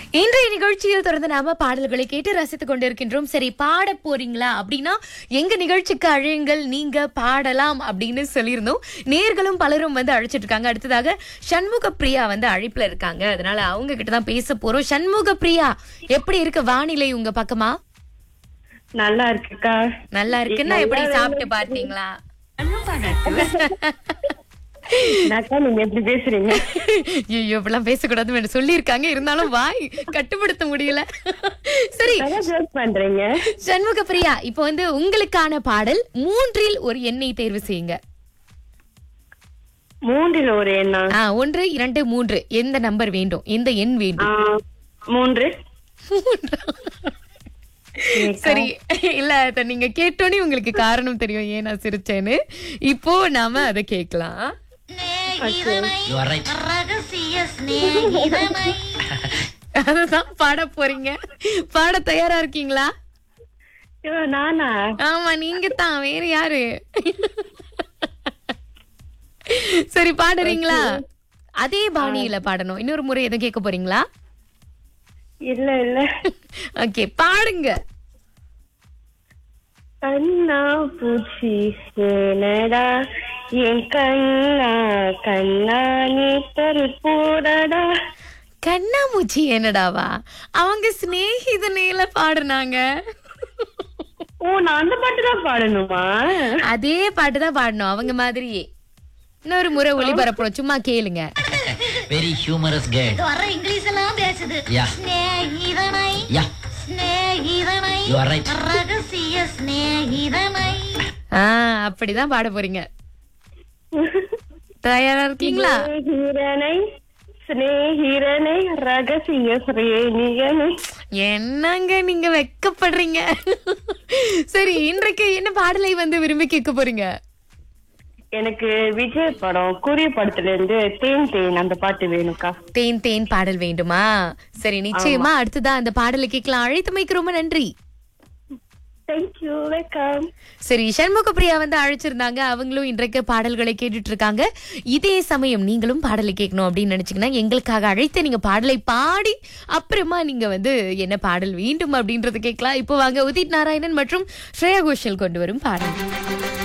இன்றைய நிகழ்ச்சியில் தொடர்ந்து நாம பாடல்களை கேட்டு ரசித்துக் கொண்டிருக்கின்றோம் சரி பாட போறீங்களா அப்படின்னா எங்க நிகழ்ச்சிக்கு அழையுங்கள் நீங்க பாடலாம் அப்படின்னு சொல்லியிருந்தோம் நேர்களும் பலரும் வந்து அழைச்சிட்டு இருக்காங்க அடுத்ததாக சண்முக பிரியா வந்து அழைப்புல இருக்காங்க அதனால அவங்க கிட்ட தான் பேச போறோம் சண்முக பிரியா எப்படி இருக்கு வானிலை உங்க பக்கமா நல்லா இருக்குக்கா நல்லா இருக்குன்னா எப்படி சாப்பிட்டு பார்த்தீங்களா அக்கா நீங்க எப்படி பேசுறீங்க ஐயோ இப்பெல்லாம் பேசக்கூடாதுன்னு சொல்லியிருக்காங்க இருந்தாலும் வாய் கட்டுப்படுத்த முடியல சரி அதான் ஜோக் பண்றீங்க சண்முக பிரியா இப்போ வந்து உங்களுக்கான பாடல் மூன்றில் ஒரு எண்ணை தேர்வு செய்யுங்க மூன்றில் ஒரு எண்ணா ஆ, ஒன்று இரண்டு மூன்று எந்த நம்பர் வேண்டும் எந்த எண் ஆ, வேண்டும் மூன்று சரி இல்ல அத நீங்க கேட்டோன்னே உங்களுக்கு காரணம் தெரியும் ஏன் நான் சிரிச்சேன்னு இப்போ நாம அதை கேட்கலாம் You are right. ரகசிய சிநேகிதனை அதுதான் பாட போறீங்க பாட தயாரா இருக்கீங்களா ஐயோ, நானா ஆமா நீங்க தான் வேற யாரு சரி பாடுறீங்களா அதே பாணியில பாடணும் இன்னொரு முறை எதுவும் கேட்க போறீங்களா இல்ல இல்ல ஓகே பாடுங்க கண்ணா பூச்சி ஏனடா என் கண்ணா கண்ணா நீ போடடா கண்ணாமூச்சி என்னடாவா அவங்க சிநேகிதனையில பாடுனாங்க ஓ நான் அந்த பாட்டு தான் பாடணுமா அதே பாட்டு தான் பாடணும் அவங்க மாதிரியே இன்னொரு முறை ஒளிபரப்புறோம் சும்மா கேளுங்க Very humorous girl. இது வர இங்கிலீஷ் எல்லாம் பேசுது Yeah. சிநேகிதனை Yeah, சிநேகிதனை you are right. ரகசிய சிநேகிதனை ஆ அப்படிதான் பாட போறீங்க தயாரா இருக்கீங்களா ஸ்நேகிரனை ஸ்நேகிரனை ரகசிய ஸ்ரேணிகனை என்னங்க நீங்க வெக்கப்படுறீங்க சரி இன்றைக்கு என்ன பாடலை வந்து விரும்பி கேட்க போறீங்க எனக்கு விஜய் படம் கூறிய படத்துல இருந்து தேன் தேன் அந்த பாட்டு வேணும்க்கா தேன் தேன் பாடல் வேண்டுமா சரி நிச்சயமா அடுத்ததான் அந்த பாடலை கேட்கலாம் அழைத்தமைக்கு ரொம்ப நன்றி தேங்க்யூ வெல்கம் சரி சண்முக பிரியா வந்து அழைச்சிருந்தாங்க அவங்களும் இன்றைக்கு பாடல்களை கேட்டுட்டு இருக்காங்க இதே சமயம் நீங்களும் பாடலை கேட்கணும் அப்படின்னு நினைச்சீங்கன்னா எங்களுக்காக அழைத்து நீங்க பாடலை பாடி அப்புறமா நீங்க வந்து என்ன பாடல் வேண்டும் அப்படின்றது கேட்கலாம் இப்போ வாங்க உதித் நாராயணன் மற்றும் ஸ்ரேயா கோஷல் கொண்டு வரும் பாடல்